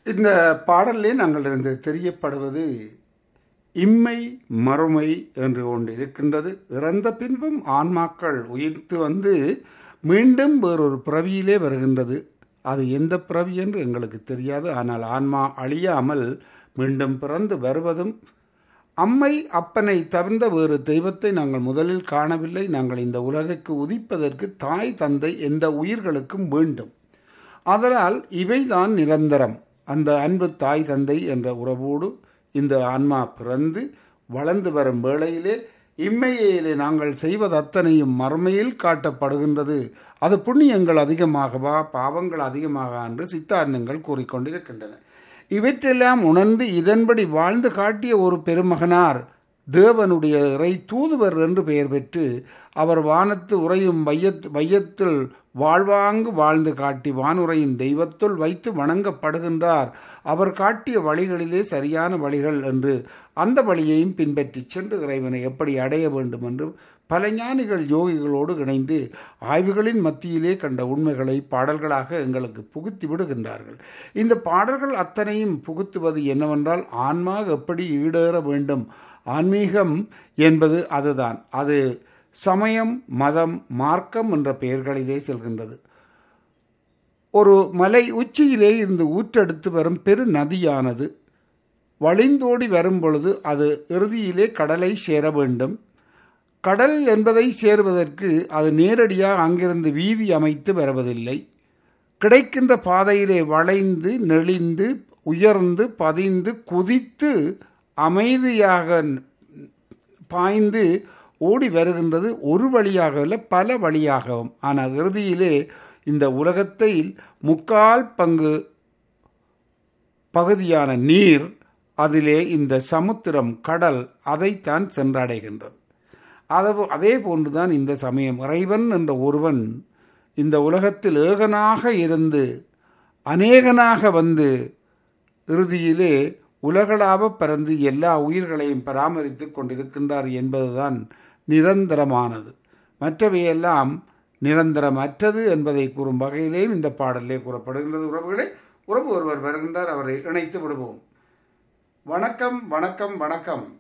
இந்த பாடலிலே நாங்கள் இருந்து தெரியப்படுவது இம்மை மறுமை என்று ஒன்று இருக்கின்றது இறந்த பின்பும் ஆன்மாக்கள் உயிர்த்து வந்து மீண்டும் வேறொரு பிறவியிலே வருகின்றது அது எந்த பிறவி என்று எங்களுக்கு தெரியாது ஆனால் ஆன்மா அழியாமல் மீண்டும் பிறந்து வருவதும் அம்மை அப்பனை தவிர்ந்த வேறு தெய்வத்தை நாங்கள் முதலில் காணவில்லை நாங்கள் இந்த உலகுக்கு உதிப்பதற்கு தாய் தந்தை எந்த உயிர்களுக்கும் வேண்டும் அதனால் இவைதான் நிரந்தரம் அந்த அன்பு தாய் தந்தை என்ற உறவோடு இந்த ஆன்மா பிறந்து வளர்ந்து வரும் வேளையிலே இம்மையிலே நாங்கள் செய்வது அத்தனையும் மறுமையில் காட்டப்படுகின்றது அது புண்ணியங்கள் அதிகமாகவா பாவங்கள் அதிகமாக என்று சித்தாந்தங்கள் கூறிக்கொண்டிருக்கின்றன இவற்றெல்லாம் உணர்ந்து இதன்படி வாழ்ந்து காட்டிய ஒரு பெருமகனார் தேவனுடைய இறை தூதுவர் என்று பெயர் பெற்று அவர் வானத்து உறையும் வையத் வையத்தில் வாழ்வாங்கு வாழ்ந்து காட்டி வானுரையின் தெய்வத்துள் வைத்து வணங்கப்படுகின்றார் அவர் காட்டிய வழிகளிலே சரியான வழிகள் என்று அந்த வழியையும் பின்பற்றி சென்று இறைவனை எப்படி அடைய வேண்டும் என்று பல ஞானிகள் யோகிகளோடு இணைந்து ஆய்வுகளின் மத்தியிலே கண்ட உண்மைகளை பாடல்களாக எங்களுக்கு புகுத்தி விடுகின்றார்கள் இந்த பாடல்கள் அத்தனையும் புகுத்துவது என்னவென்றால் ஆன்மா எப்படி ஈடேற வேண்டும் ஆன்மீகம் என்பது அதுதான் அது சமயம் மதம் மார்க்கம் என்ற பெயர்களிலே செல்கின்றது ஒரு மலை உச்சியிலே இருந்து ஊற்றெடுத்து வரும் பெரு நதியானது வழிந்தோடி வரும் பொழுது அது இறுதியிலே கடலை சேர வேண்டும் கடல் என்பதை சேருவதற்கு அது நேரடியாக அங்கிருந்து வீதி அமைத்து வருவதில்லை கிடைக்கின்ற பாதையிலே வளைந்து நெளிந்து உயர்ந்து பதிந்து குதித்து அமைதியாக பாய்ந்து ஓடி வருகின்றது ஒரு வழியாக இல்லை பல வழியாகவும் ஆனால் இறுதியிலே இந்த உலகத்தில் முக்கால் பங்கு பகுதியான நீர் அதிலே இந்த சமுத்திரம் கடல் அதைத்தான் சென்றடைகின்றது அது அதே போன்றுதான் இந்த சமயம் இறைவன் என்ற ஒருவன் இந்த உலகத்தில் ஏகனாக இருந்து அநேகனாக வந்து இறுதியிலே உலகளாவ பறந்து எல்லா உயிர்களையும் பராமரித்து கொண்டிருக்கின்றார் என்பதுதான் நிரந்தரமானது மற்றவையெல்லாம் நிரந்தரமற்றது என்பதை கூறும் வகையிலேயும் இந்த பாடலே கூறப்படுகின்றது உறவுகளே உறவு ஒருவர் வருகின்றார் அவரை இணைத்து விடுவோம் வணக்கம் வணக்கம் வணக்கம்